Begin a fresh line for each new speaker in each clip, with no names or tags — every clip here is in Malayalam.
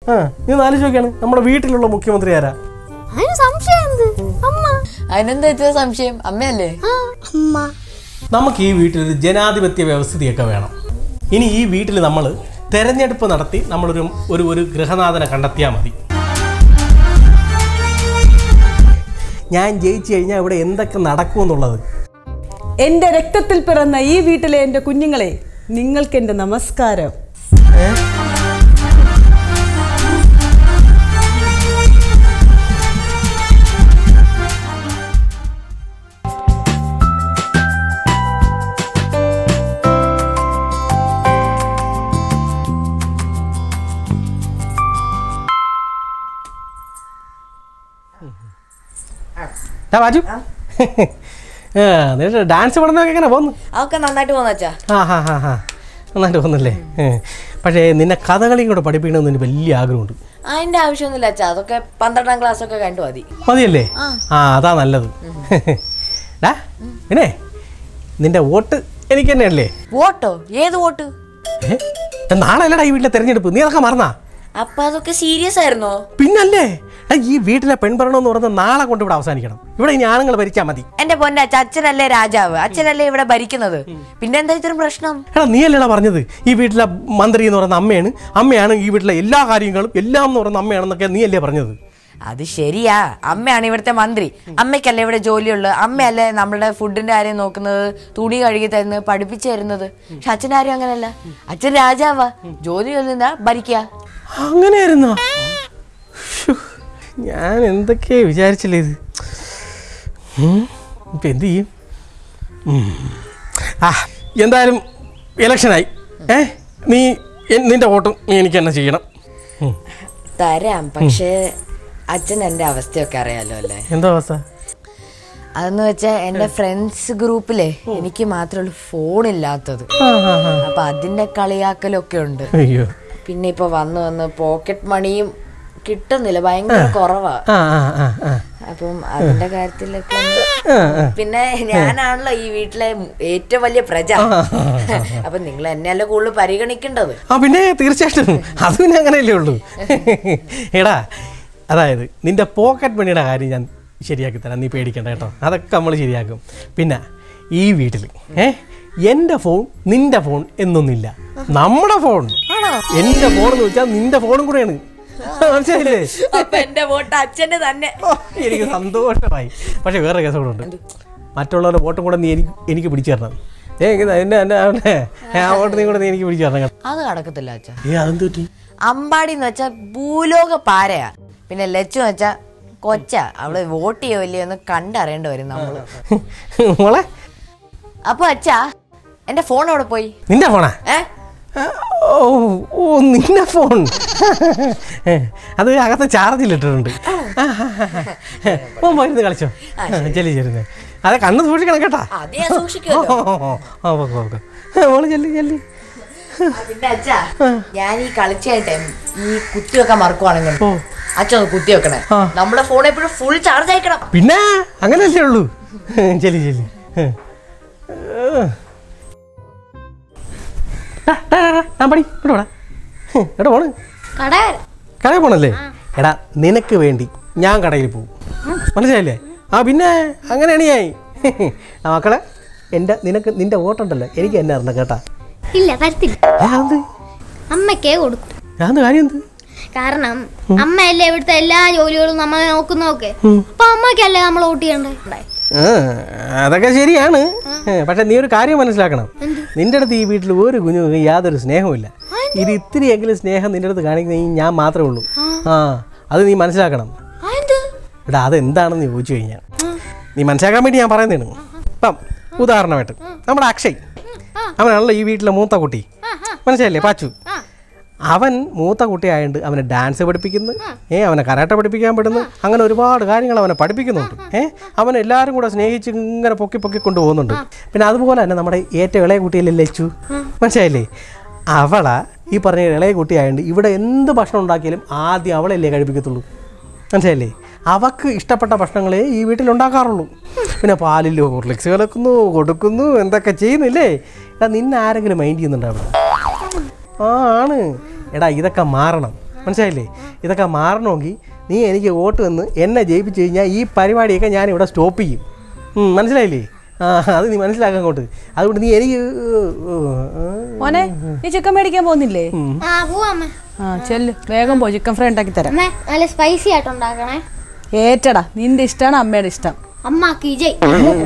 ആ നീ ഒന്ന് ആലോചിച്ച് നോക്കിയാണ് നമ്മുടെ വീട്ടിലുള്ള മുഖ്യമന്ത്രി ആരാ
അതിന് സംശയം എന്ത് അമ്മ
അതിനെന്താ ഇത്ര സംശയം അമ്മയല്ലേ
ആ അമ്മ
നമുക്ക് ഈ വീട്ടിൽ ഒരു ജനാധിപത്യ വ്യവസ്ഥിതിയൊക്കെ വേണം ഇനി ഈ വീട്ടിൽ നമ്മൾ തെരഞ്ഞെടുപ്പ് നടത്തി നമ്മളൊരു ഒരു ഒരു ഗൃഹനാഥനെ കണ്ടെത്തിയാൽ മതി ഞാൻ ജയിച്ചു കഴിഞ്ഞാൽ ഇവിടെ എന്തൊക്കെ നടക്കുമെന്നുള്ളത്
എൻ്റെ രക്തത്തിൽ പിറന്ന ഈ വീട്ടിലെ എൻ്റെ കുഞ്ഞുങ്ങളെ നിങ്ങൾക്ക് എൻ്റെ നമസ്കാരം
ആ ബാജു ആ നിന്റെ ഡാൻസ് പഠനമൊക്കെ എങ്ങനെ പോകുന്നു
അതൊക്കെ നന്നായിട്ട് പോന്ന അച്ഛാ
ആ ഹാ ഹാ ഹാ നന്നായിട്ട് പോകുന്നല്ലേ ഏ. പക്ഷേ നിന്നെ കഥകളിയും കൂടെ പഠിപ്പിക്കണമെന്ന് എനിക്ക് വലിയ ആഗ്രഹമുണ്ട്
അതിന്റെ ആവശ്യമൊന്നുമില്ല അച്ഛാ അതൊക്കെ പന്ത്രണ്ടാം ക്ലാസ് ഒക്കെ കണ്ടു മതി
മതിയല്ലേ ആ അതാ നല്ലത് ഡാ പിന്നെ നിന്റെ വോട്ട് എനിക്ക് തന്നെയല്ലേ
വോട്ടോ ഏത് വോട്ട്
ഏ? നാളെ അല്ലടാ ഈ വീട്ടിലെ തെരഞ്ഞെടുപ്പ് നീ അതൊക്കെ മറന്നാ
അപ്പൊ അതൊക്കെ സീരിയസ് ആയിരുന്നോ
പിന്നല്ലേ എടാ, ഈ വീട്ടിലെ പെൺഭരണം എന്ന് പറയുന്നത് നാളെ കൊണ്ട് ഇവിടെ അവസാനിക്കണം ഇവിടെ ഇനി ആണുങ്ങൾ ഭരിച്ചാൽ മതി
എന്റെ പൊന്നെ അച്ഛ അച്ഛനല്ലേ രാജാവ് അച്ഛനല്ലേ ഇവിടെ ഭരിക്കുന്നത് പിന്നെ എന്താ ഇത്രയും പ്രശ്നം
എടാ നീ അല്ലേടാ പറഞ്ഞത് ഈ വീട്ടിലെ മന്ത്രി എന്ന് പറയുന്ന അമ്മയാണ് അമ്മയാണ് ഈ വീട്ടിലെ എല്ലാ കാര്യങ്ങളും എല്ലാം എന്ന് പറയുന്ന അമ്മയാണെന്നൊക്കെ നീ അല്ലേ പറഞ്ഞത്
അത് ശരിയാ അമ്മയാണ് ഇവിടുത്തെ മന്ത്രി അമ്മയ്ക്കല്ലേ ഇവിടെ ജോലിയുള്ളത് അമ്മയല്ലേ നമ്മുടെ ഫുഡിന്റെ കാര്യം നോക്കുന്നത് തുണി കഴുകി തരുന്നത് പഠിപ്പിച്ചു തരുന്നത് പക്ഷെ അച്ഛനാരും അങ്ങനല്ല അച്ഛൻ രാജാവാ ജോലി ചെയ്യുന്ന ഭരിക്കുക
അങ്ങനെയായിരുന്നോ ശ്ശോ, ഞാൻ എന്തൊക്കെയാ വിചാരിച്ചില്ലേ ഇത് ഉം, ഇപ്പൊ എന്ത് ചെയ്യും ഉം. ആ എന്തായാലും ഇലക്ഷനായി ഏ നീ എൻ- നിന്റെ വോട്ടും നീ എനിക്ക് തന്നെ ചെയ്യണം ഉം.
തരാം പക്ഷേ അച്ഛൻ എന്റെ അവസ്ഥയൊക്കെ അറിയാലോ അല്ലേ
എന്താ അവസ്ഥ
അതെന്ന് വെച്ചാൽ എന്റെ ഫ്രണ്ട്സ് ഗ്രൂപ്പിലെ എനിക്ക് മാത്രമേ ഉള്ളൂ ഫോൺ ഇല്ലാത്തത്
ആ, ആ, ആ.
അപ്പൊ അതിന്റെ കളിയാക്കലൊക്കെ ഉണ്ട്
അയ്യോ
പിന്നെ ഇപ്പൊ വന്ന് വന്ന് പോക്കറ്റ് മണിയും കിട്ടുന്നില്ല ഭയങ്കര കുറവാ
ആ ആ ആ ആ
അപ്പം അതിന്റെ കാര്യത്തിലൊക്കെ ഒന്ന്
ആ, ആ.
പിന്നെ ഞാനാണല്ലോ ഈ വീട്ടിലെ ഏറ്റവും വലിയ പ്രജ അപ്പൊ നിങ്ങൾ എന്നെയല്ലേ കൂടുതൽ പരിഗണിക്കേണ്ടത്
ആ പിന്നെ തീർച്ചയായിട്ടും അത് പിന്നെ അങ്ങനെയല്ലേ ഉള്ളൂ എടാ അതായത് നിന്റെ പോക്കറ്റ് മണിയുടെ കാര്യം ഞാൻ ശരിയാക്കി തരാം നീ പേടിക്കണ്ട കേട്ടോ അതൊക്കെ നമ്മൾ ശരിയാക്കും പിന്നെ ഈ വീട്ടിൽ ഏ എൻ്റെ ഫോൺ നിന്റെ ഫോൺ എന്നൊന്നില്ല നമ്മുടെ ഫോൺ എൻ്റെ ഫോൺ എന്ന് വെച്ചാൽ നിന്റെ ഫോണും കൂടെയാണ് മനസ്സിലായില്ലേ
അപ്പൊ എന്റെ വോട്ട് അച്ഛന് തന്നെ
ഓ, എനിക്ക് സന്തോഷമായി പക്ഷെ വേറെ കേസ് കൂടെ ഉണ്ട് മറ്റുള്ളവരുടെ വോട്ടും കൂടെ നീ എനിക്ക് എനിക്ക് പിടിച്ചു തരണം ഏ എന്റെ എൻ്റെ എൻ്റെ ആ വോട്ട് നീ കൂടെ നീ എനിക്ക് പിടിച്ചു തരണം കേട്ടോ
അത് നടക്കത്തില്ല അച്ഛ
ഏ അതെന്ത് പറ്റി
അമ്പാടി എന്ന് വെച്ചാ ഭൂലോക പാരയാ പിന്നെ ലച്ചു എന്ന് വെച്ചാ കൊച്ച അവള് വോട്ട് ചെയ്യോ ഇല്ലയോ എന്ന് കണ്ടറിയേണ്ടി വരും നമ്മള്
മോളെ
അപ്പൊ അച്ഛാ എന്റെ ഫോൺ അവിടെ പോയി
നിന്റെ ഫോണാ
ഏ
ഓ ഓ നിന്റെ ഫോൺ അത് അകത്ത് ചാർജിലിട്ടിട്ടുണ്ട് ഓ പോയിരുന്നു കളിച്ചോ ചെല്ലി ചെല്ലുന്നേ അതെ കണ്ണ് സൂക്ഷിക്കണം കേട്ടാ
അത് ഞാൻ
ഓ
സൂക്ഷിക്കുമല്ലോ
ഓ ഓക്കെ ഓക്കെ മോള് ചെല്ലി ചെല്ലി
പിന്നെ അച്ഛാ ഞാൻ ഈ കളിച്ചായിട്ടെ ഈ കുത്തിവെക്കാൻ മറക്കുവാണെങ്കിൽ
ഓ.
അച്ഛൻ ഒന്ന് കുത്തി വെക്കണേ
ആ.
നമ്മുടെ ഫോൺ എപ്പോഴും ഫുൾ ചാർജ് അയക്കണം
പിന്നെ അങ്ങനെയല്ലേ ഉള്ളൂ ചെല്ലി ചെല്ലി ഞാൻ പടി ഇവിടെ വേടാ എവിടെ പോണ്
കട
കടയിൽ പോണല്ലേ എടാ നിനക്ക് വേണ്ടി ഞാൻ കടയിൽ പോകും മനസ്സിലായില്ലേ ആ പിന്നെ അങ്ങനെയാണ് ഞാൻ ആ മക്കളെ എൻ്റെ നിനക്ക് നിന്റെ വോട്ടുണ്ടല്ലോ എനിക്ക് എന്നെ അറിഞ്ഞ കേട്ടാ
ഇല്ല തരത്തില്ല
ഏ, അതെന്ത്
അമ്മയ്ക്കേ കൊടുക്കും
അതെന്ത് കാര്യം എന്ത്
കാരണം അമ്മയല്ലേ ഇവിടുത്തെ എല്ലാ ജോലികളും നമ്മളെ നോക്കുന്നതൊക്കെ അപ്പൊ അമ്മയ്ക്കല്ലേ നമ്മൾ വോട്ട് ചെയ്യണ്ടേ
ആ, അതൊക്കെ ശരിയാണ് ഏ, പക്ഷെ നീ ഒരു കാര്യം മനസ്സിലാക്കണം നിന്റെ അടുത്ത് ഈ വീട്ടിൽ ഒരു കുഞ്ഞു യാതൊരു സ്നേഹവുമില്ല ഇത് ഇത്തിരിയെങ്കിലും സ്നേഹം നിന്റെ അടുത്ത് കാണിക്കുന്ന ഈ ഞാൻ മാത്രമേ ഉള്ളൂ ആ അത് നീ മനസ്സിലാക്കണം
അതെന്ത്
എടാ അതെന്താണെന്ന് ചോദിച്ചു കഴിഞ്ഞാൽ നീ മനസ്സിലാക്കാൻ വേണ്ടി ഞാൻ പറയുന്നതാണ് ഇപ്പം ഉദാഹരണമായിട്ട് നമ്മുടെ അക്ഷയ് അവനാണല്ലോ ഈ വീട്ടിലെ മൂത്ത കുട്ടി മനസ്സിലായില്ലേ പാച്ചു അവൻ മൂത്ത കുട്ടിയായതുകൊണ്ട് അവനെ ഡാൻസ് പഠിപ്പിക്കുന്നു ഏ അവനെ കരാട്ട പഠിപ്പിക്കാൻ പെടുന്നു അങ്ങനെ ഒരുപാട് കാര്യങ്ങൾ അവനെ പഠിപ്പിക്കുന്നുണ്ട് ഏ അവൻ എല്ലാവരും കൂടെ സ്നേഹിച്ച് ഇങ്ങനെ പൊക്കി പൊക്കി കൊണ്ടുപോകുന്നുണ്ട് പിന്നെ അതുപോലെ തന്നെ നമ്മുടെ ഏറ്റവും ഇളയ കുട്ടിയല്ലേ ലച്ചു മനസ്സിലായില്ലേ അവളാ ഈ പറഞ്ഞ ഇളയ കുട്ടിയായതുകൊണ്ട് ഇവിടെ എന്ത് ഭക്ഷണം ഉണ്ടാക്കിയാലും ആദ്യം അവളല്ലേ കഴിപ്പിക്കത്തുള്ളൂ മനസ്സിലായില്ലേ അവക്ക് ഇഷ്ടപ്പെട്ട ഭക്ഷണങ്ങളെ ഈ വീട്ടിൽ ഉണ്ടാക്കാറുള്ളൂ പിന്നെ പാലിൽ ഹോർലിക്സ് കലക്കുന്നു കൊടുക്കുന്നു എന്തൊക്കെ ചെയ്യുന്നില്ലേ എടാ നിന്നെ ആരെങ്കിലും മൈൻഡ് ചെയ്യുന്നുണ്ടോ അവിടെ ആ ആണ് എടാ ഇതൊക്കെ മാറണം മനസ്സിലായില്ലേ ഇതൊക്കെ മാറണമെങ്കിൽ നീ എനിക്ക് വോട്ട് വന്ന് എന്നെ ജയിപ്പിച്ച് കഴിഞ്ഞാൽ ഈ പരിപാടിയൊക്കെ ഞാൻ ഇവിടെ സ്റ്റോപ്പ് ചെയ്യും ഉം, മനസ്സിലായില്ലേ ആ അത് നീ മനസ്സിലാക്കാൻ കൊണ്ട് അതുകൊണ്ട് നീ എനിക്ക്
മോനെ നീ ചിക്കൻ മേടിക്കാൻ പോകുന്നില്ലേ
ആ പോവാ അമ്മ
ആ ചെല്ല് വേഗം പോ ചിക്കൻ ഫ്രൈ ഉണ്ടാക്കി തരാം
അമ്മ നല്ല സ്പൈസി ആയിട്ട് ഉണ്ടാക്കണേ
ഏറ്റടാ നിന്റെ ഇഷ്ടമാണ് അമ്മയുടെ ഇഷ്ടം
അമ്മ കിജയ്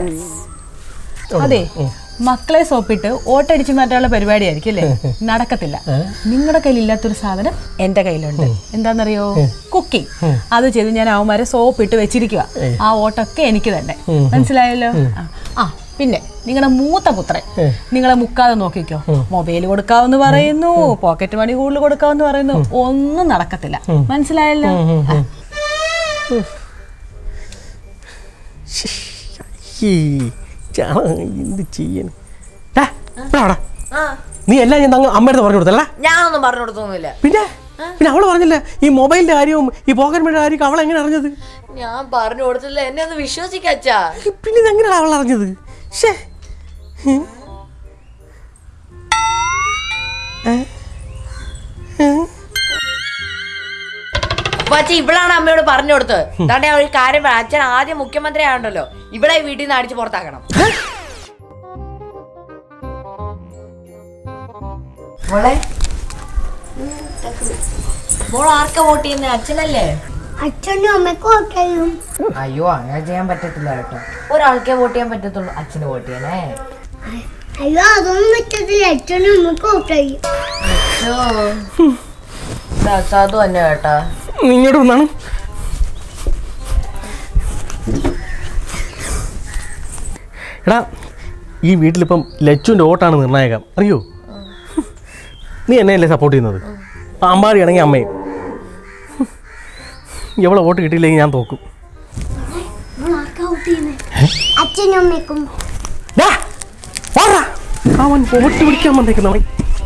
അതെ മക്കളെ സോപ്പിട്ട് ഓട്ടടിച്ച് മാറ്റാനുള്ള പരിപാടിയായിരിക്കും അല്ലേ നടക്കത്തില്ല നിങ്ങളുടെ കയ്യിൽ ഇല്ലാത്തൊരു സാധനം എന്റെ കയ്യിലുണ്ട് എന്താണെന്നറിയോ കുക്കിംഗ് അത് ചെയ്ത് ഞാൻ അവന്മാരെ സോപ്പിട്ട് വെച്ചിരിക്കുക ആ ഓട്ടൊക്കെ എനിക്ക് തന്നെ മനസ്സിലായല്ലോ ആ. ആ പിന്നെ നിങ്ങളുടെ മൂത്ത പുത്രൻ നിങ്ങളെ മുക്കാതെ നോക്കിക്കോ മൊബൈൽ കൊടുക്കാവെന്ന് പറയുന്നു പോക്കറ്റ് മണി കൂടുതൽ കൊടുക്കാവെന്ന് പറയുന്നു ഒന്നും നടക്കത്തില്ല മനസ്സിലായല്ലോ ആ.
ഈ ചാണ എന്ത് ചെയ്യാൻ ടാ, ഇവിടെ വാടാ. നീ എല്ലാം ഞാൻ അങ്ങ് അമ്മയുടെ പറഞ്ഞു കൊടുത്തല്ല
ഞാനൊന്നും പറഞ്ഞു കൊടുത്തൊന്നുമില്ല
പിന്നെ പിന്നെ അവള് പറഞ്ഞില്ല ഈ മൊബൈലിന്റെ കാര്യവും ഈ പോക്കറ്റ് മണിയുടെ കാര്യമൊക്കെ അവൾ എങ്ങനെ അറിഞ്ഞത്
ഞാൻ പറഞ്ഞു കൊടുത്തില്ല എന്നെ ഒന്ന് വിശ്വസിക്കച്ചാ
ഈ പിന്നെ ഇതെങ്ങനെയാണ് അവൾ അറിഞ്ഞത് ശ്ശേ. ഉം. ഏ? ഏ?
പക്ഷെ ഇവളാണ് അമ്മയോട് പറഞ്ഞു കൊടുത്തത് അതാണ്ട് ഞാൻ ഒരു കാര്യം പറയാം അച്ഛൻ ആദ്യം മുഖ്യമന്ത്രി ആണല്ലോ ഇവിടെ ഈ വീട്ടിൽ നിന്ന് അടിച്ച് പുറത്താക്കണം മോളെ മോൾ ആർക്കാ വോട്ട് ചെയ്യുന്നത് അച്ഛനല്ലേ
അച്ഛനും അമ്മക്കും ഒക്കെ
അയ്യോ അങ്ങനെ ചെയ്യാൻ പറ്റത്തില്ല കേട്ടോ ഒരാൾക്കേ വോട്ട് ചെയ്യാൻ പറ്റത്തുള്ളൂ അച്ഛന് വോട്ട് ചെയ്യണേ
അയ്യോ അതൊന്നും പറ്റത്തില്ല അച്ഛനും അമ്മക്കും ഒക്കെ
സാധു തന്നെ കേട്ടാ
നീ ഇങ്ങോട്ട് വന്നാണ് എടാ ഈ വീട്ടിലിപ്പം ലച്ചുവിൻ്റെ വോട്ടാണ് നിർണായകം അറിയോ നീ എന്നെയല്ലേ സപ്പോർട്ട് ചെയ്യുന്നത് അമ്പാടിയാണെങ്കിൽ അമ്മയും എവളെ വോട്ട് കിട്ടിയില്ലെങ്കിൽ ഞാൻ തോക്കും
അച്ഛനും അമ്മക്കും
ഡാ, വാടാ. അവൻ വോട്ട് പിടിക്കാൻ വന്നേക്കുന്നവൻ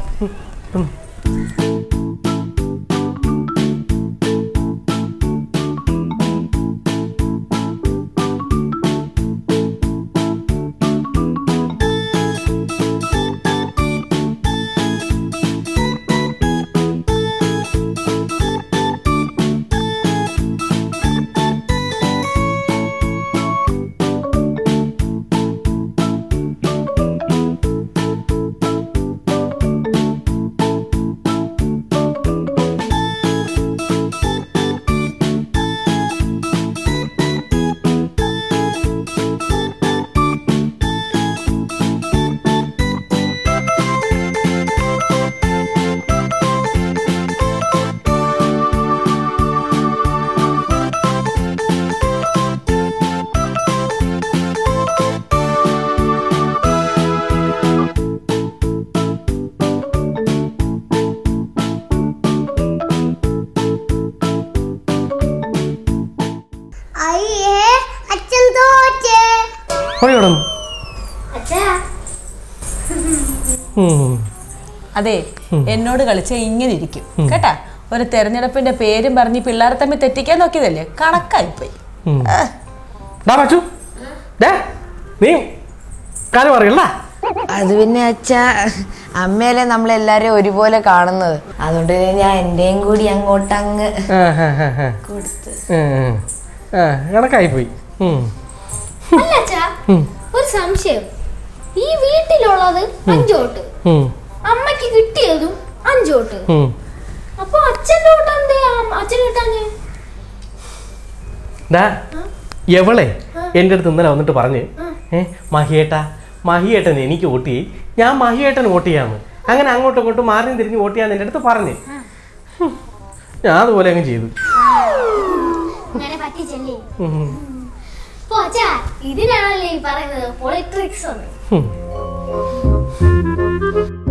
അയ്യേ അച്ഛൻ തോറ്റേ
പറയോടം
അച്ഛാ
അതെ എന്നോട് കളിച്ച ഇങ്ങനെ ഇരിക്കും കേട്ടാ ഒരു തെരഞ്ഞെടുപ്പിന്റെ പേരും പറഞ്ഞ് ഈ പിള്ളേരെ തമ്മിൽ തെറ്റിക്കാൻ നോക്കിയതല്ലേ കണക്കായിപ്പോയി ആ.
ഡാ പറ്റു ഡേ നീ കാര്യം പറയണ്ട
അത് പിന്നെ അച്ഛ അമ്മയല്ലേ നമ്മളെല്ലാരെയും ഒരുപോലെ കാണുന്നത് അതുകൊണ്ട് ഞാൻ എന്റെയും കൂടി അങ്ങോട്ട് അങ്ങ് കൊടുത്ത്
കണക്കായിപ്പോയി
അല്ല അച്ഛാ ഒരു സംശയം ഈ വീട്ടിലുള്ളത് അഞ്ചോട്ട് അമ്മക്ക് കിട്ടിയതും അഞ്ചോട്ട് അപ്പൊ അച്ഛൻ്റെ ഓട്ട് എന്തേ അച്ഛൻ കിട്ടാഞ്ഞേ
ഡാ എവളെ എൻ്റെ അടുത്ത് ഇന്നലെ വന്നിട്ട് പറഞ്ഞ് ഏ മഹിയേട്ട മഹിയേട്ടൻ എനിക്ക് വോട്ട് ചെയ്യും ഞാൻ മഹിയേട്ടൻ വോട്ട് ചെയ്യാമെന്ന് അങ്ങനെ അങ്ങോട്ടും ഇങ്ങോട്ടും മാറി തിരിഞ്ഞ് വോട്ട് ചെയ്യാന്ന് എൻ്റെ അടുത്ത് പറഞ്ഞ് ഹും. ഞാൻ അതുപോലെ അങ്ങ് ചെയ്തു
അങ്ങനെ പറ്റിച്ചല്ലേ
ഉം.
അപ്പൊ അച്ഛാ ഇതിനാണല്ലേ ഈ പറയുന്നത് പൊളിട്രിക്സ് എന്ന്
ഹും.